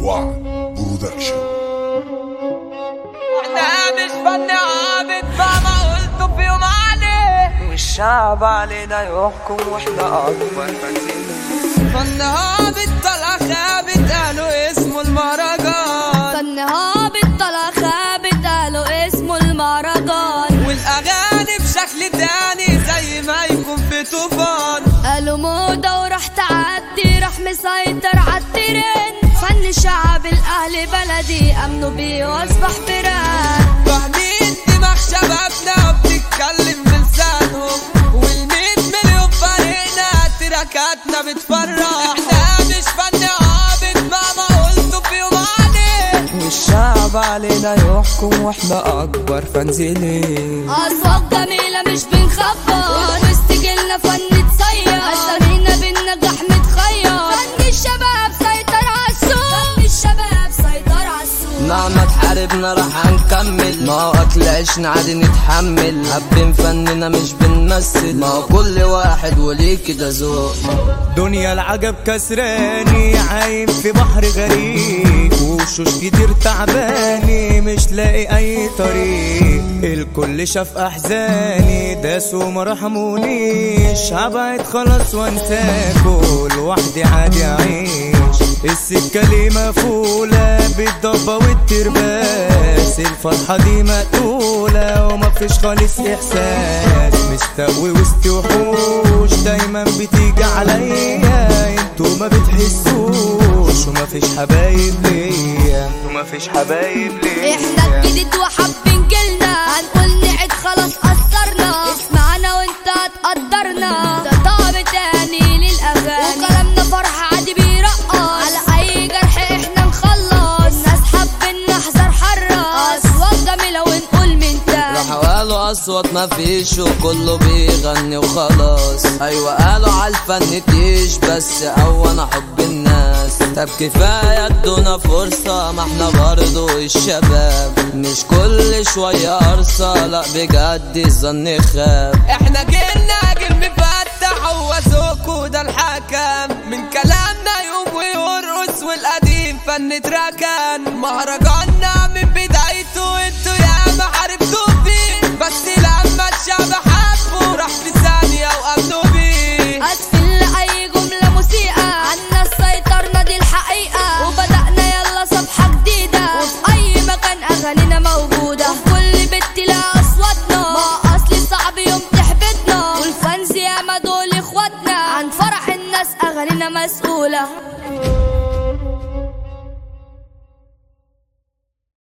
وعد برودكشن احنا مش فن عابد مهما قلتوا في يوم عليه والشعب علينا يحكم واحنا اكبر فنانين فن هابط طلع خابط قالوا اسمه المهرجان فن هابط طلع خابط قالوا اسمه المهرجان والاغاني بشكل تاني زي ما يكون في طوفان قالوا موضة وراح تعدي راح مسيطر عالترند فن شعب الاهل بلدي امنوا بيه واصبح براند فاهمين دماغ شبابنا بتتكلم بلسانهم والمية مليون فريقنا تراكاتنا بتفرح احنا مش فن عابد مهما قلتوا في يوم عليه والشعب علينا يحكم واحنا اكبر فنزلين اصوات جميلة مش بنخبط وسط جيلنا فن تصير اسامينا بالنجاح متخير فن الشباب سيطر عالسوق فن الشباب سيطر عالسوق مهما تحاربنا راح هنكمل ما هو اكل عيشنا عادي نتحمل حابين فننا مش بنمثل ما هو كل واحد وليه كده ذوق دنيا العجب كسراني عايم في بحر غريب وشوش كتير تعباني مش لاقي اي طريق الكل شاف احزاني داسوا ما رحمونيش هبعد خلاص وانساكوا لوحدي عادي اعيش السكة ليه مقفولة بالضبة والترباس الفرحة دي مقتولة ومفيش خالص إحساس مستقوي وسط وحوش دايما بتيجي عليا انتوا ما بتحسوش ومفيش حبايب ليا ومفيش حبايب ليا احنا الجديد وحابين جيلنا هنقول نعد خلاص قصرنا اسمعنا وانت هتقدرنا ده طعم تاني للاغاني وكلامنا فرحة عادي بيرقص على اي جرح احنا نخلص ناس حابين نحذر حرة اصوات جميلة ونقول من تاني راح قالوا اصوات ما فيش وكله بيغني وخلاص ايوه قالوا عالفن تيش بس او انا حب الناس طب كفايه ادونا فرصه ما احنا برضو الشباب مش كل شويه قرصه لا بجد الظن خاب احنا جيلنا جيل مفتح هو ذوقه ده الحكم من كلامنا يقوم ويرقص والقديم فن اتركن مهرجاننا من بدايته انتوا يا ما حاربتوا فيه بس لما الشعب حبه راح في ثانية وأمنوا بيه أسفل لأي جملة مسيئة عنا سيطرنا دي الحقيقة وبدأنا يلا صفحة جديدة وفي أي مكان أغانينا موجودة وفي كل بيت تلاقي أصواتنا ما أصلي صعب يوم تحبطنا والفانز ياما دول إخواتنا عن فرح الناس أغانينا مسؤولة